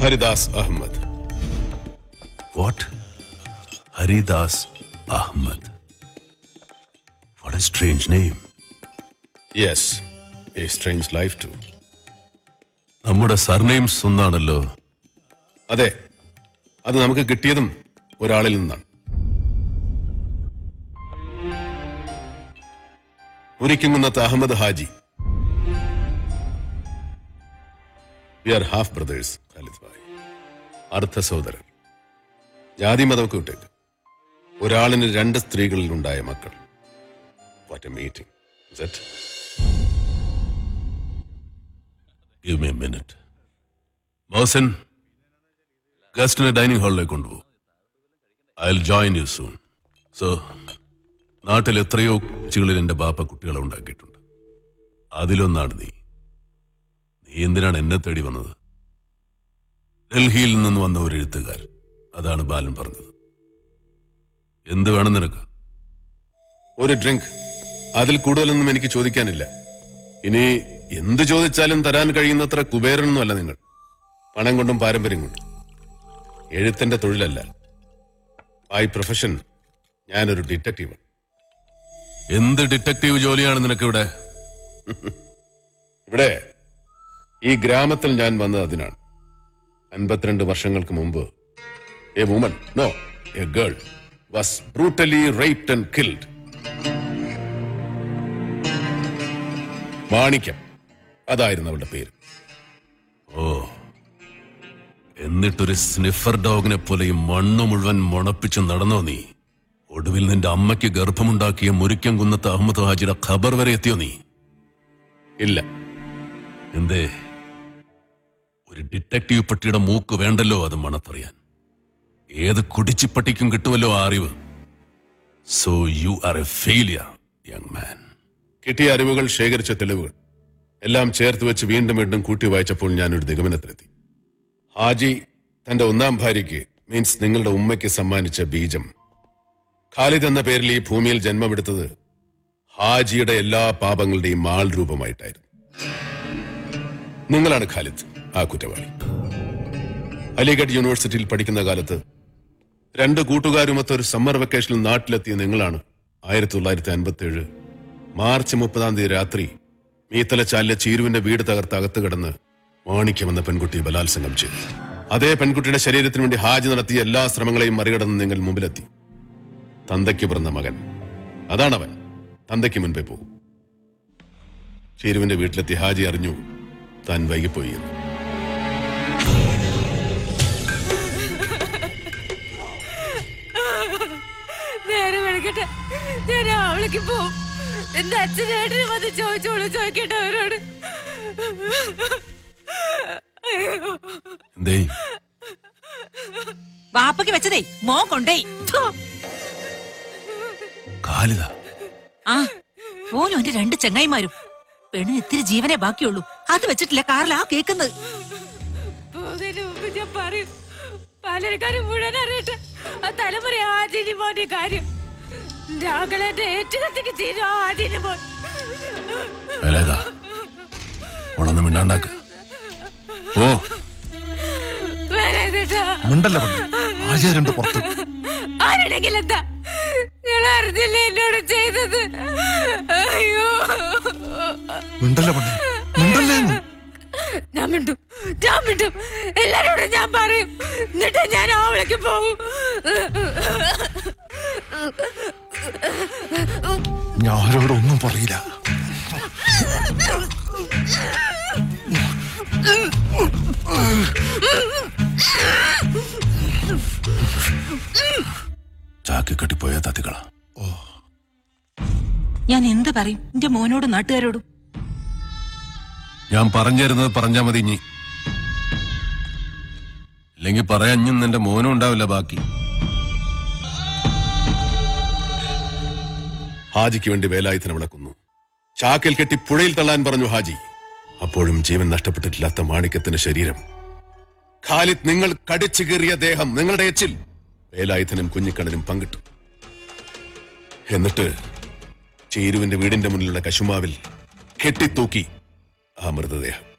Haridas Ahmed what Haridas Ahmed what a strange name yes a strange life too നമ്മുടെ surnames ഒന്നാണല്ലോ അതെ അത് നമുക്ക് കിട്ടിയതും ഒരാളിൽ നിന്നാണ് ഉരിക്കുങ്ങുന്നത്ത് Ahmed Haji we are half brothers Khalid bhai അർദ്ധ സഹോദരൻ ജാതി മതമൊക്കെ വിട്ടേക്ക് ഒരാളിന് രണ്ട് സ്ത്രീകളിൽ ഉണ്ടായ മക്കൾ what a meeting give me minute മോസൻ ഗസ്റ്റിനെ ഡൈനിങ് ഹാളിലേക്ക് കൊണ്ടുപോകും I will join you soon so നാട്ടിൽ എത്രയോ കൊച്ചുകളിൽ എന്റെ ബാപ്പ കുട്ടികളെ ഉണ്ടാക്കിയിട്ടുണ്ട് അതിലൊന്നാണ് നീ നീ എന്തിനാണ് എന്നെ തേടി വന്നത് ഡൽഹിയിൽ നിന്ന് വന്ന ഒരു എഴുത്തുകാരൻ അതാണ് ബാലൻ പറഞ്ഞത് എന്ത് വേണം നിനക്ക് ഒരു ഡ്രിങ്ക് അതിൽ കൂടുതലൊന്നും എനിക്ക് ചോദിക്കാനില്ല ഇനി എന്ത് ചോദിച്ചാലും തരാൻ കഴിയുന്നത്ര കുബേരനൊന്നുമല്ല നിങ്ങൾ പണം കൊണ്ടും പാരമ്പര്യം കൊണ്ടും എഴുത്തിന്റെ തൊഴിലല്ല ബൈ പ്രൊഫഷൻ ഞാനൊരു ഡിറ്റക്റ്റീവ് എന്ത് ഡിറ്റക്റ്റീവ് ജോലിയാണ് നിനക്കിവിടെ ഇവിടെ ഈ ഗ്രാമത്തിൽ ഞാൻ വന്നത് അതിനാണ് അൻപത്തിരണ്ട് വർഷങ്ങൾക്ക് മുമ്പ് a woman no a girl was brutally raped and killed Manikyam അതായിരുന്നു അവളുടെ പേര് ഓ എന്നിട്ടൊരു സ്നിഫർ ഡോഗിനെ പോലെ ഈ മണ്ണ് മുഴുവൻ മുണപ്പിച്ച് നടന്നോ നീ ഒടുവിൽ നിന്റെ അമ്മയ്ക്ക് ഗർഭമുണ്ടാക്കിയ മുരിക്കം കുന്നത്ത് അഹമ്മദ് ഹാജിയുടെ ഖബർ വരെ എത്തിയോ നീ ഇല്ല എന്തേ ഒരു ഡിറ്റക്റ്റീവ് പട്ടിയുടെ മൂക്ക് വേണ്ടല്ലോ അത് മണത്തറിയാൻ ഏത് കുടിച്ചിപ്പട്ടിക്കും കിട്ടുമല്ലോ ആ അറിവ് so you are a failure young man കിട്ടിയ അറിവുകൾ ശേഖരിച്ച തെളിവുകൾ എല്ലാം ചേർത്ത് വെച്ച് വീണ്ടും വീണ്ടും കൂട്ടി വായിച്ചപ്പോൾ ഞാനൊരു നിഗമനത്തിലെത്തി ഹാജി തന്റെ ഒന്നാം ഭാര്യയ്ക്ക് മീൻസ് നിങ്ങളുടെ ഉമ്മയ്ക്ക് സമ്മാനിച്ച ബീജം ഖാലിദ് എന്ന പേരിൽ ഈ ഭൂമിയിൽ ജന്മമെടുത്തത് ഹാജിയുടെ എല്ലാ പാപങ്ങളുടെയും ആൾ രൂപമായിട്ടായിരുന്നു നിങ്ങളാണ് ഖാലിദ് ആ കുറ്റവാളി അലിഗഡ് യൂണിവേഴ്സിറ്റിയിൽ പഠിക്കുന്ന കാലത്ത് രണ്ട് കൂട്ടുകാരുമൊത്ത് ഒരു സമ്മർ വെക്കേഷനിൽ നാട്ടിലെത്തിയ നിങ്ങളാണ് ആയിരത്തി തൊള്ളായിരത്തി അൻപത്തി ഏഴ് മാർച്ച് മുപ്പതാം തീയതി രാത്രി മീത്തലച്ചാലിലെ ചീരുവിന്റെ വീട് തകർത്ത് അകത്ത് കിടന്ന് മാണിക്യം എന്ന പെൺകുട്ടിയെ ബലാത്സംഗം ചെയ്തു അതേ പെൺകുട്ടിയുടെ ശരീരത്തിന് വേണ്ടി ഹാജി നടത്തിയ എല്ലാ ശ്രമങ്ങളെയും മറികടന്ന് നിങ്ങൾ മുമ്പിലെത്തി തന്തയ്ക്ക് പിറന്ന മകൻ അതാണവൻ തന്തയ്ക്ക് മുൻപേ പോകും ചീരുവിന്റെ വീട്ടിലെത്തി ഹാജി അറിഞ്ഞു താൻ വൈകിപ്പോയി എന്ന് നേരെ വെളുക്കട്ടെ ഞാൻ അവളിക്ക് പോവും എന്റെ അച്ഛനേട്ടന് വന്ന് ചോദിച്ചോളൂ ചോദിക്കട്ടെ അവരോട് അയ്യോ എന്തേ വാപ്പയ്ക്ക് വെച്ചതേ മോ കൊണ്ടേ ഥു. ഖാലിദ ആ ഓനും എന്റെ രണ്ട് ചെങ്ങായിമാരും പെണ്ണിന് ഇത്തിരി ജീവനെ ബാക്കിയുള്ളൂ അത് വെച്ചിട്ടില്ല കാറിലാ കേക്കുന്നത് പോകുന്നതിന് മുമ്പ് ഞാൻ പറയും പാലക്കാരും മുഴുവൻ അറിയട്ടെ ആ തലമുറ ആദ്യം മോന്റെ കാര്യം രാഗളന്റെ ഏറ്റുകത്തിക്ക് തീരും ആദ്യം മോൻ വേലേതാ ഉണന്ന് മിണ്ടാണ്ടാക്ക് ഓ വേറെ ഏതേട്ടാ മിണ്ടല്ല പെണ്ണ് ആചാര്യന്റെ പുറത്ത് ആരുടെങ്കിലും എന്താ നിങ്ങൾ അറിഞ്ഞില്ല എന്നോട് ചെയ്തത് അയ്യോ മിണ്ടല്ല പെണ്ണ് മിണ്ടല്ലേ എന്ന്. ഞാൻ മിണ്ടും ഞാൻ മിണ്ടും എല്ലാരോടും ഞാൻ പറയും എന്നിട്ട് ഞാൻ അവളേക്ക് പോകും ഞാൻ ആരോടും ഒന്നും പറയില്ല ചാക്കി കെട്ടിപ്പോയ തത്തികള ഞാൻ എന്ത് പറയും എന്റെ മോനോടും നാട്ടുകാരോടും ഞാൻ പറഞ്ഞിരുന്നത് പറഞ്ഞാ മതി ഇനി ഇല്ലെങ്കിൽ പറയാൻ ഇഞ്ഞും നിന്റെ മോനും ഉണ്ടാവില്ല ബാക്കി ഹാജിക്ക് വേണ്ടി വേലായുധനെ വിളക്കുന്നു ചാക്കിൽ കെട്ടി പുഴയിൽ തള്ളാൻ പറഞ്ഞു ഹാജി അപ്പോഴും ജീവൻ നഷ്ടപ്പെട്ടിട്ടില്ലാത്ത മാണിക്യത്തിന്റെ ശരീരം ഖാലിദ് നിങ്ങൾ കടിച്ചു കീറിയ ദേഹം നിങ്ങളുടെ എച്ചിൽ വേലായുധനും കുഞ്ഞിക്കണ്ണനും പങ്കിട്ടു എന്നിട്ട് ചീരുവിന്റെ വീടിന്റെ മുന്നിലുള്ള കശുമാവിൽ കെട്ടിത്തൂക്കി ആ മൃതദേഹം